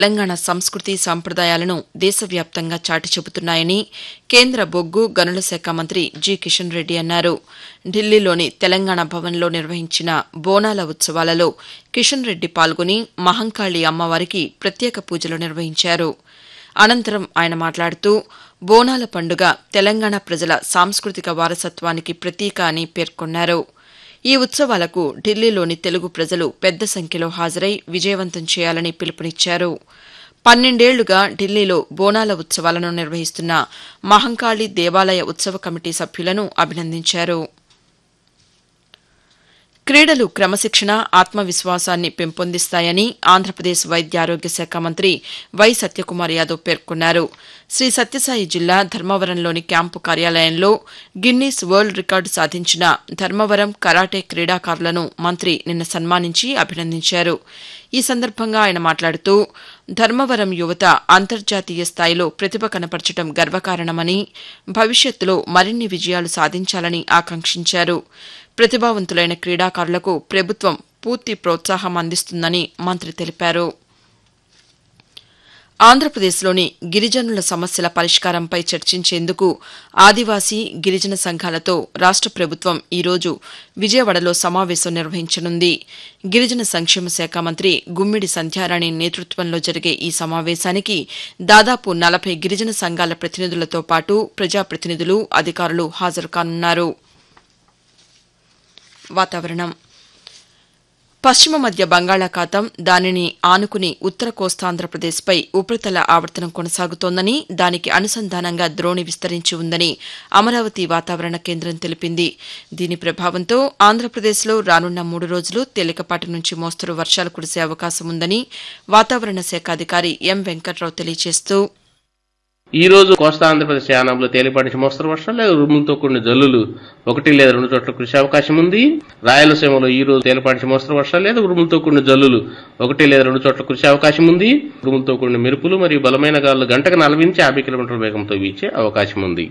తెలంగాణ సంస్కృతి సంప్రదాయాలను దేశవ్యాప్తంగా చాటి చెబుతున్నాయని కేంద్ర బొగ్గు గనుల శాఖ మంత్రి జి కిషన్ రెడ్డి అన్నారు ఢిల్లీలోని తెలంగాణ భవన్లో నిర్వహించిన బోనాల ఉత్సవాలలో కిషన్ రెడ్డి పాల్గొని మహంకాళి అమ్మవారికి ప్రత్యేక పూజలు నిర్వహించారు అనంతరం ఆయన మాట్లాడుతూ బోనాల పండుగ తెలంగాణ ప్రజల సాంస్కృతిక వారసత్వానికి ప్రతీక అని పేర్కొన్నారు ఈ ఉత్సవాలకు ఢిల్లీలోని తెలుగు ప్రజలు పెద్ద సంఖ్యలో హాజరై విజయవంతం చేయాలని పిలుపునిచ్చారు పన్నెండేళ్లుగా ఢిల్లీలో బోనాల ఉత్సవాలను నిర్వహిస్తున్న మహంకాళి దేవాలయ ఉత్సవ కమిటీ సభ్యులను అభినందించారు క్రీడలు క్రమశిక్షణ ఆత్మవిశ్వాసాన్ని పెంపొందిస్తాయని ఆంధ్రప్రదేశ్ వైద్య ఆరోగ్య శాఖ మంత్రి వై సత్యకుమార్ యాదవ్ పేర్కొన్నారు శ్రీ సత్యసాయి జిల్లా ధర్మవరంలోని క్యాంపు కార్యాలయంలో గిన్నీస్ వరల్డ్ రికార్డు సాధించిన ధర్మవరం కరాటే క్రీడాకారులను మంత్రి నిన్న సన్మానించి అభినందించారు ఈ సందర్భంగా ఆయన మాట్లాడుతూ ధర్మవరం యువత అంతర్జాతీయ స్థాయిలో ప్రతిభ కనపరచడం గర్వకారణమని భవిష్యత్తులో మరిన్ని విజయాలు సాధించాలని ఆకాంక్షించారు ప్రతిభావంతులైన క్రీడాకారులకు ప్రభుత్వం పూర్తి ప్రోత్సాహం అందిస్తుందని మంత్రి తెలిపారు ఆంధ్రప్రదేశ్లోని గిరిజనుల సమస్యల పరిష్కారంపై చర్చించేందుకు ఆదివాసీ గిరిజన సంఘాలతో రాష్ట ప్రభుత్వం ఈరోజు విజయవాడలో సమావేశం నిర్వహించనుంది గిరిజన సంక్షేమ శాఖ మంత్రి గుమ్మిడి సంధ్యారాణి నేతృత్వంలో జరిగే ఈ సమావేశానికి దాదాపు నలభై గిరిజన సంఘాల ప్రతినిధులతో పాటు ప్రజాప్రతినిధులు అధికారులు హాజరు కానున్నారు వాతావరణం పశ్చిమ మధ్య బంగాళాఖాతం దానిని ఆనుకుని ఉత్తర కోస్తాంధ్రప్రదేశ్పై ఉపరితల ఆవర్తనం కొనసాగుతోందని దానికి అనుసంధానంగా ద్రోణి విస్తరించి ఉందని అమరావతి వాతావరణ కేంద్రం తెలిపింది దీని ప్రభావంతో ఆంధ్రప్రదేశ్లో రానున్న మూడు రోజులు తేలికపాటి నుంచి మోస్తరు వర్షాలు కురిసే అవకాశం ఉందని వాతావరణ శాఖ అధికారి ఎం వెంకట్రావు తెలియజేస్తూ ఈ రోజు కోస్తా ఆంధ్రప్రదేశ్ యానంలో తేలిపాటి నుంచి మోస్తరు వర్షాలు లేదా ఉరుములతో కూడిన జల్లులు ఒకటి లేదా రెండు చోట్ల కురిసే అవకాశం ఉంది రాయలసీమలో ఈ రోజు తేలిపాటి నుంచి మోస్తరు వర్షాలు లేదా ఉరుములతో కూడిన జల్లులు ఒకటి లేదా రెండు చోట్ల కురిసే అవకాశం ఉంది ఉరుములతో కూడిన మెరుపులు మరియు బలమైన గాలులు గంటకు నలభై నుంచి యాభై కిలోమీటర్ల వేగంతో వీచే అవకాశం ఉంది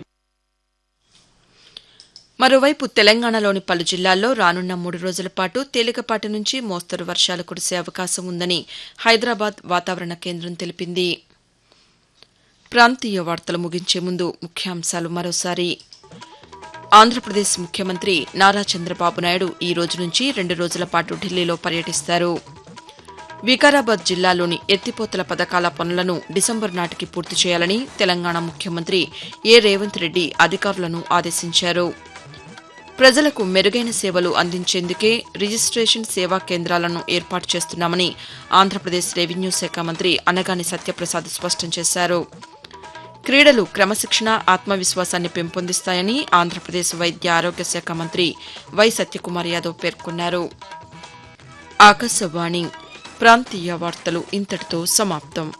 మరోవైపు తెలంగాణలోని పలు జిల్లాల్లో రానున్న మూడు రోజుల పాటు తేలికపాటి నుంచి మోస్తరు వర్షాలు కురిసే అవకాశం ఉందని హైదరాబాద్ వాతావరణ కేంద్రం తెలిపింది ప్రాంతీయ వార్తలు ముగించే ముందు ముఖ్యాంశాలు మరోసారి ఆంధ్రప్రదేశ్ ముఖ్యమంత్రి నారా చంద్రబాబు నాయుడు ఈ రోజు నుంచి రెండు రోజుల పాటు ఢిల్లీలో పర్యటిస్తారు వికారాబాద్ జిల్లాలోని ఎత్తిపోతల పథకాల పనులను డిసెంబర్ నాటికి పూర్తి చేయాలని తెలంగాణ ముఖ్యమంత్రి ఏ రేవంత్ రెడ్డి అధికారులను ఆదేశించారు ప్రజలకు మెరుగైన సేవలు అందించేందుకే రిజిస్ట్రేషన్ సేవా కేంద్రాలను ఏర్పాటు చేస్తున్నామని ఆంధ్రప్రదేశ్ రెవెన్యూ శాఖ మంత్రి అనగాని సత్యప్రసాద్ స్పష్టం చేశారు క్రీడలు క్రమశిక్షణ ఆత్మవిశ్వాసాన్ని పెంపొందిస్తాయని ఆంధ్రప్రదేశ్ వైద్య ఆరోగ్య శాఖ మంత్రి వై సత్యకుమార్ యాదవ్ పేర్కొన్నారు ఆకాశవాణి ప్రాంతీయ వార్తలు ఇంతటితో సమాప్తం